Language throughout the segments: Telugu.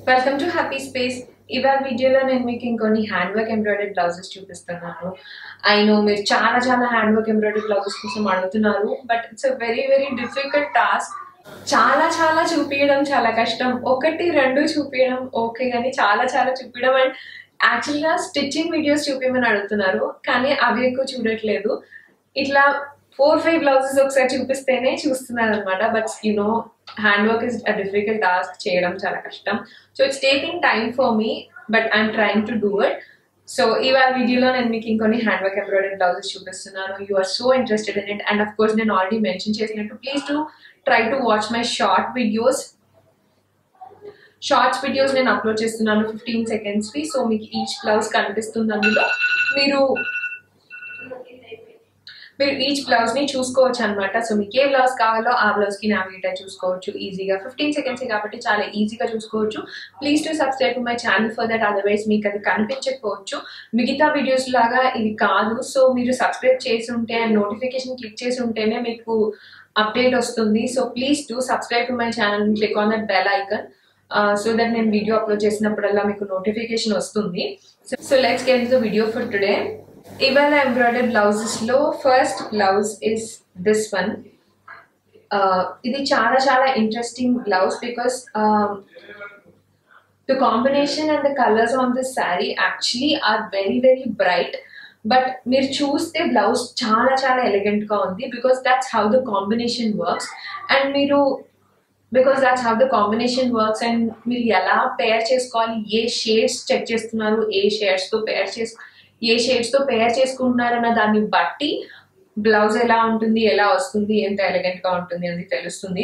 వెల్కమ్ టు హ్యాపీ స్పేస్ ఇవాళ వీడియోలో నేను మీకు ఇంకొన్ని హ్యాండ్ వర్క్ ఎంబ్రాయిడరీ బ్లౌజెస్ చూపిస్తున్నాను ఐ నో మీరు చాలా చాలా హ్యాండ్ వర్క్ ఎంబ్రాయిడరీ బ్లౌజెస్ కోసం అడుగుతున్నారు but it's a very very difficult task చాలా చాలా చూపించడం చాలా కష్టం ఒకటి రెండు చూపించడం ఓకే కానీ చాలా చాలా చూపించడం అండ్ యాక్చువల్గా స్టిచ్చింగ్ వీడియోస్ చూపించమని అడుగుతున్నారు కానీ అవి ఎక్కువ చూడట్లేదు ఇట్లా ఫోర్ ఫైవ్ బ్లౌజెస్ ఒకసారి చూపిస్తేనే చూస్తున్నారు అనమాట but you know hand work is a difficult task చేయడం చాలా కష్టం so it's taking time for me but I'm trying to do it so ఇవాళ వీడియోలో నేను మీకు ఇంకొన్ని హ్యాండ్ వర్క్ ఎంబ్రాయిడరీ బ్లౌజెస్ చూపిస్తున్నాను you are so interested in it and of course నేను ఆల్రెడీ మెన్షన్ చేసినట్టు please to try to watch my short videos shorts videos నేను అప్లోడ్ చేస్తున్నాను ఫిఫ్టీన్ సెకండ్స్వి సో మీకు ఈచ్ బ్లౌజ్ కనిపిస్తుంది అందులో మీరు మీరు ఈచ్ బ్లౌజ్ ని చూసుకోవచ్చు అనమాట సో మీకు ఏ బ్లౌజ్ కావాలో ఆ బ్లౌజ్ కి నావిగేట్ అయి చూసుకోవచ్చు ఈజీగా ఫిఫ్టీన్ సెకండ్స్ కాబట్టి చాలా ఈజీగా చూసుకోవచ్చు please to subscribe to my channel for that otherwise మీకు అది కనిపించకపోవచ్చు మిగతా వీడియోస్ లాగా ఇవి కాదు సో మీరు సబ్స్క్రైబ్ చేసి ఉంటే అండ్ నోటిఫికేషన్ క్లిక్ చేసి ఉంటేనే మీకు అప్డేట్ వస్తుంది so please to subscribe to my channel click on that bell icon so that నేను వీడియో అప్లోడ్ చేసినప్పుడల్లా మీకు నోటిఫికేషన్ వస్తుంది so let's get the video for today ఇవాళ ఎంబ్రాయిడరీ బ్లౌజెస్ లో first blouse is this one ఇది చాలా చాలా interesting blouse because the combination and the colours on this sari actually are very very bright but మీరు చూస్తే బ్లౌజ్ చాలా చాలా ఎలిగెంట్ గా ఉంది because that's how the combination works and మీరు because that's how the combination works and మీరు ఎలా పేర్ చేసుకోవాలి ఏ షేడ్స్ చెక్ చేస్తున్నారు ఏ షేడ్స్ తో పేర్ చేసు ఏ షేడ్స్ తో పేర్ చేసుకుంటున్నారన్న దాన్ని బట్టి బ్లౌజ్ ఎలా ఉంటుంది ఎలా వస్తుంది ఎంత ఎలిగెంట్ గా ఉంటుంది అని తెలుస్తుంది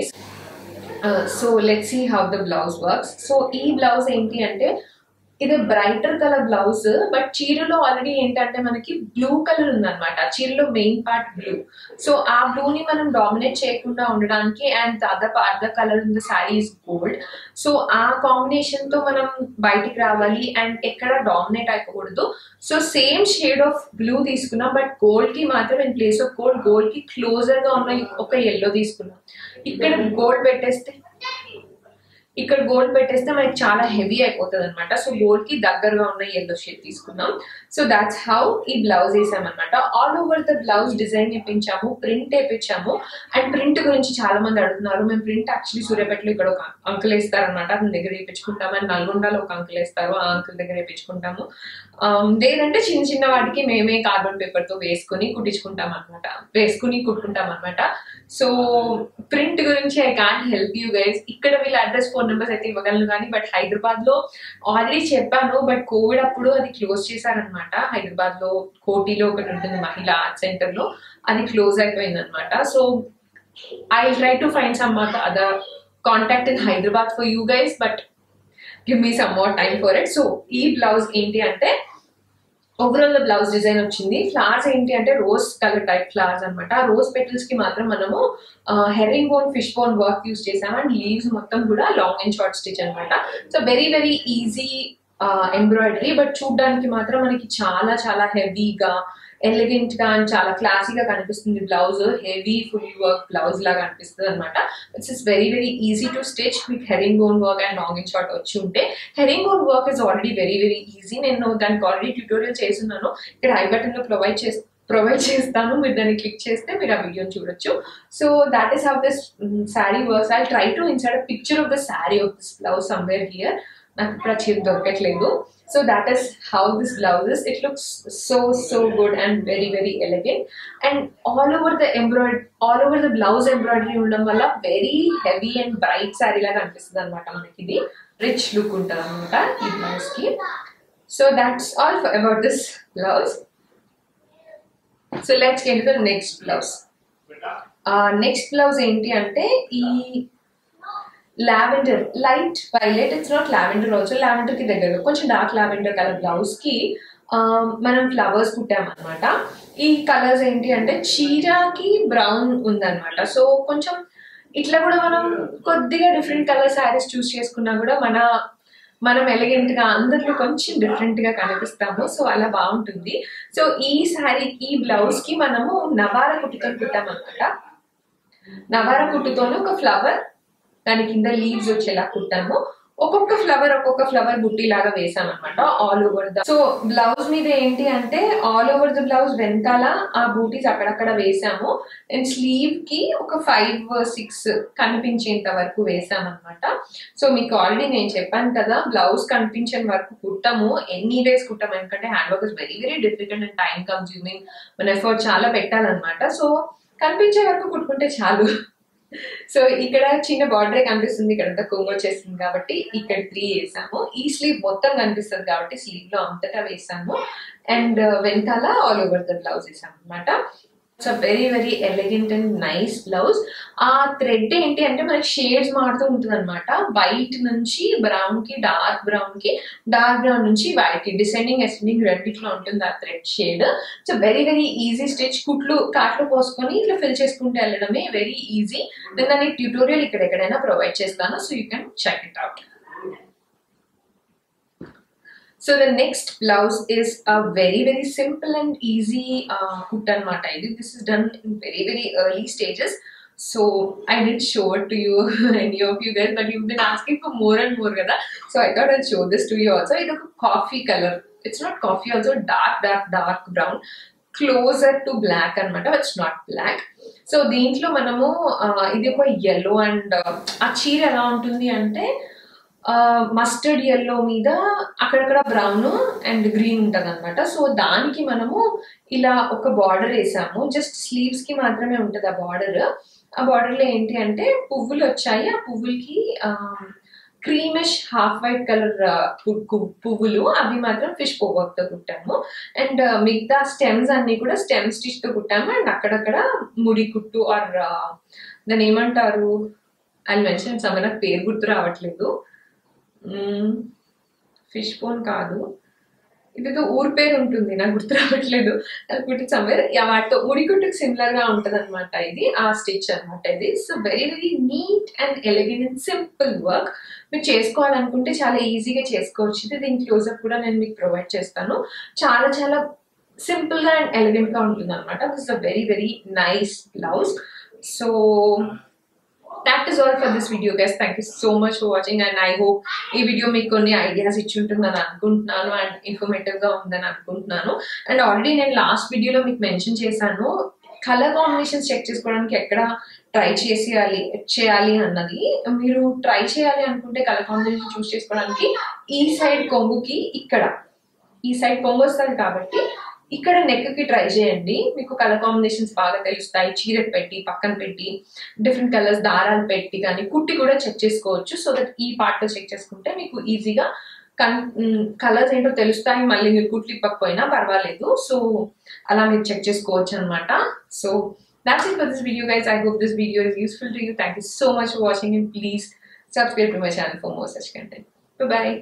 so let see how the blouse works so ఈ బ్లౌజ్ ఏంటి అంటే ఇది బ్రైటర్ కలర్ బ్లౌజ్ బట్ చీరలో ఆల్రెడీ ఏంటంటే మనకి బ్లూ కలర్ ఉందన్నమాట చీరలో మెయిన్ పార్ట్ బ్లూ సో ఆ బ్లూని మనం డామినేట్ చేయకుండా ఉండడానికి and other part the colour in the sari is gold so ఆ కాంబినేషన్ తో మనం బయటికి రావాలి అండ్ ఎక్కడ డామినేట్ అయిపోకూడదు so same shade of blue తీసుకున్నాం బట్ గోల్డ్ కి మాత్రం in place of gold gold కి క్లోజర్ గా ఉన్న ఒక ఎల్లో తీసుకున్నాం ఇక్కడ గోల్డ్ పెట్టేస్తే ఇక్కడ గోల్డ్ పెట్టేస్తే మనకి చాలా హెవీ అయిపోతుంది అనమాట సో గోల్డ్ కి దగ్గరగా ఉన్న ఎల్లో షేడ్ తీసుకున్నాం సో దాట్స్ హౌ ఈ బ్లౌజ్ వేసామన్నమాట all over the blouse design వేయించాము ప్రింట్ వేయించాము అండ్ ప్రింట్ గురించి చాలా మంది అడుగుతున్నారు మేము ప్రింట్ యాక్చువల్లీ సూర్యాపేటలో ఇక్కడ ఒక అంకుల్ వేస్తారనమాట అతని దగ్గర వేయించుకుంటాము అండ్ నల్గొండలో ఒక అంకుల్ వేస్తారు ఆ అంకుల్ దగ్గర వేయించుకుంటాము లేదంటే చిన్న చిన్న వాటికి మేమే కార్బన్ పేపర్ తో వేసుకుని కుట్టించుకుంటాం అనమాట వేసుకుని కుట్టుకుంటాం అనమాట సో ప్రింట్ గురించి I can't help you guys ఇక్కడ వీళ్ళ అడ్రస్ ఫోన్ నెంబర్స్ అయితే ఇవ్వగలను కానీ బట్ హైదరాబాద్ లో ఆల్రెడీ చెప్పాను బట్ కోవిడ్ అప్పుడు అది క్లోజ్ చేశారనమాట హైదరాబాద్ లో కోటిలో ఒకటి ఉంటుంది మహిళా ఆర్ట్ సెంటర్ లో అది క్లోజ్ అయిపోయింది అనమాట so I try to find some other contact in Hyderabad for you guys but give me some more time for it so ఈ బ్లౌజ్ ఏంటి అంటే ఓవరాల్ ద బ్లౌజ్ డిజైన్ వచ్చింది ఫ్లవర్స్ ఏంటి అంటే రోజ్ కలర్ టైప్ ఫ్లవర్స్ అనమాట రోజ్ పెటల్స్ కి మాత్రం మనము herring bone fish bone work use చేసాం అండ్ లీవ్స్ మొత్తం కూడా లాంగ్ అండ్ షార్ట్ స్టిచ్ అనమాట so very very easy embroidery but చూడడానికి మాత్రం మనకి చాలా చాలా హెవీగా ఎలిగెంట్ గా అండ్ చాలా క్లాసీగా కనిపిస్తుంది blouse heavy full work blouse లాగా అనిపిస్తుంది అనమాట it's is very very easy to stitch మీకు herring bone work and long and short వచ్చి ఉంటే herring bone work is already very very easy నేను దానికి ఆల్రెడీ ట్యూటోరియల్ చేస్తున్నాను ఇక్కడ ఐ బటన్ లో ప్రొవైడ్ చేసి ప్రొవైడ్ చేస్తాను మీరు దాన్ని క్లిక్ చేస్తే మీరు ఆ వీడియోని చూడొచ్చు so that is how this sari works I try to inside picture of the sari of this blouse somewhere here నాకు ఇప్పుడు చీర దొరకట్లేదు so that is how this blouses it looks so so good and very very elegant and all over the embroid all over the blouse embroidery ఉండడం వల్ల very heavy and bright sari లాగా అనిపిస్తుంది అనమాట మనకి ఇది రిచ్ లుక్ ఉంటుంది అనమాట ఈ బ్లౌజ్ కి so that's all about this blouse so let's get the next blouse next blouse ఏంటి అంటే ఈ lavender light violet it's not lavender also lavender కి దగ్గరగా కొంచెం డార్క్ లావెండర్ కలర్ బ్లౌజ్ కి మనం ఫ్లవర్స్ కుట్టామన్నమాట ఈ కలర్స్ ఏంటి అంటే చీరకి బ్రౌన్ ఉందన్నమాట సో కొంచెం ఇట్లా కూడా మనం కొద్దిగా డిఫరెంట్ కలర్ శారీస్ చూస్ చేసుకున్నా కూడా మన మనం ఎలిగెంట్ గా అందరిలో కొంచెం డిఫరెంట్ గా కనిపిస్తాము సో అలా బాగుంటుంది సో ఈ శారీ ఈ బ్లౌజ్ కి మనము నవార కుట్టుతో కుట్టామన్నమాట నవార కుట్టుతోనే ఒక ఫ్లవర్ దాని కింద లీవ్స్ వచ్చేలా కుట్టాము ఒక్కొక్క ఫ్లవర్ ఒక్కొక్క ఫ్లవర్ బుట్టి లాగా వేసాం అనమాట all over the so blouse మీద ఏంటి అంటే ఆల్ ఓవర్ ద బ్లౌజ్ వెనకాల ఆ బూటీస్ అక్కడక్కడ వేసాము అండ్ స్లీవ్ కి ఒక ఫైవ్ సిక్స్ కనిపించేంత వరకు వేసాం అనమాట సో మీకు ఆల్రెడీ నేను చెప్పాను కదా బ్లౌజ్ కనిపించని వరకు కుట్టము ఎన్ని డేస్ కుట్టము ఎందుకంటే hand work is very very difficult and time consuming మన ఎఫర్ట్ చాలా పెట్టాలన్నమాట సో కనిపించే వరకు కుట్టుకుంటే చాలు సో ఇక్కడ చిన్న బార్డరే కనిపిస్తుంది ఇక్కడ కొంగు వచ్చేస్తుంది కాబట్టి ఇక్కడ త్రీ వేసాము ఈ స్లీవ్ మొత్తం కనిపిస్తుంది కాబట్టి స్లీవ్ లో అంతటా వేసాము అండ్ వెనకాల ఆల్ ఓవర్ ద బ్లౌజ్ వేసాము అనమాట it's a very very elegant and nice blouse ఆ థ్రెడ్ ఏంటి అంటే మనకి షేడ్స్ మారుతూ ఉంటుంది అనమాట వైట్ నుంచి బ్రౌన్ కి డార్క్ బ్రౌన్ కి డార్క్ బ్రౌన్ నుంచి వైట్ కి డిసెండింగ్ అసెండింగ్ రెండిట్లో ఉంటుంది ఆ thread shade so very very easy stitch కుట్లు కాట్లు పోసుకొని ఇట్లా ఫిల్ చేసుకుంటూ వెళ్ళడమే వెరీ ఈజీ నేను దాని ట్యూటోరియల్ ఇక్కడ ఎక్కడైనా ప్రొవైడ్ చేస్తాను so you can check it out so the next blouse is a very very simple and easy కుట్ అనమాట ఇది this is done in very very early stages so I did show it to you any of you guys but you been asking for more and more కదా so I thought I show this to you also ఇది ఒక coffee colour it's not coffee also dark dark dark brown closer to black అనమాట ఇట్స్ నాట్ బ్లాక్ సో దీంట్లో మనము ఇది ఒక ఎల్లో అండ్ ఆ చీర ఎలా ఉంటుంది అంటే మస్టర్డ్ ఎల్లో మీద అక్కడక్కడ బ్రౌన్ అండ్ గ్రీన్ ఉంటుంది అనమాట సో దానికి మనము ఇలా ఒక బార్డర్ వేసాము జస్ట్ స్లీవ్స్ కి మాత్రమే ఉంటుంది ఆ బార్డర్ ఆ బార్డర్ లో ఏంటి అంటే పువ్వులు వచ్చాయి ఆ పువ్వులకి క్రీమిష్ హాఫ్ వైట్ కలర్ పువ్వులు అవి మాత్రం ఫిష్ పువ్వుతో కుట్టాము అండ్ మిగతా స్టెమ్స్ అన్ని కూడా స్టెమ్ స్టిచ్ తో కుట్టాము అండ్ అక్కడక్కడ ముడి కుట్టు ఆర్ దాన్ని ఏమంటారు అని మెన్షన్ సమ నాకు పేరు గుర్తు రావట్లేదు ఫిష్ బోన్ కాదు ఇదేదో ఊరి పేరు ఉంటుంది నాకు గుర్తు రావట్లేదు అది కుట్టి సమ్వేర్ వాటితో ఉడికుట్టుకు సిమిలర్ గా ఉంటది అనమాట ఇది ఆ స్టిచ్ అనమాట ఇది so very very neat and elegant and simple work మీరు చేసుకోవాలనుకుంటే చాలా ఈజీగా చేసుకోవచ్చు ఇది దీని క్లోజప్ కూడా నేను మీకు ప్రొవైడ్ చేస్తాను చాలా చాలా సింపుల్ గా అండ్ ఎలిగెంట్ గా ఉంటుంది అనమాట this a very very nice blouse so that is all for this video guys thank you so much for watching and i hope ఈ వీడియో మీకు కొన్ని ఐడియాస్ ఇచ్చి ఉంటుందని అనుకుంటున్నాను అండ్ ఇన్ఫర్మేటివ్ గా ఉందని అనుకుంటున్నాను అండ్ ఆల్రెడీ నేను లాస్ట్ వీడియోలో మీకు మెన్షన్ చేశాను కలర్ కాంబినేషన్స్ చెక్ చేసుకోవడానికి ఎక్కడ ట్రై చేసేయాలి చేయాలి అన్నది మీరు ట్రై చేయాలి అనుకుంటే కలర్ కాంబినేషన్ చూస్ చేసుకోవడానికి ఈ సైడ్ కొంగుకి ఇక్కడ ఈ సైడ్ కొంగు వస్తుంది కాబట్టి ఇక్కడ నెక్ కి ట్రై చేయండి మీకు కలర్ కాంబినేషన్స్ బాగా తెలుస్తాయి చీర పెట్టి పక్కన పెట్టి డిఫరెంట్ కలర్స్ దారాలు పెట్టి కానీ కుట్టి కూడా చెక్ చేసుకోవచ్చు సో దట్ ఈ పార్ట్ లో చెక్ చేసుకుంటే మీకు ఈజీగా కన్ కలర్స్ ఏంటో తెలుస్తాయి మళ్ళీ మీరు కుట్లు ఇప్పకపోయినా పర్వాలేదు సో అలా మీరు చెక్ చేసుకోవచ్చు అనమాట so that's it for this video guys I hope this video is useful to you thank you so much for watching and please subscribe to my channel for more such content by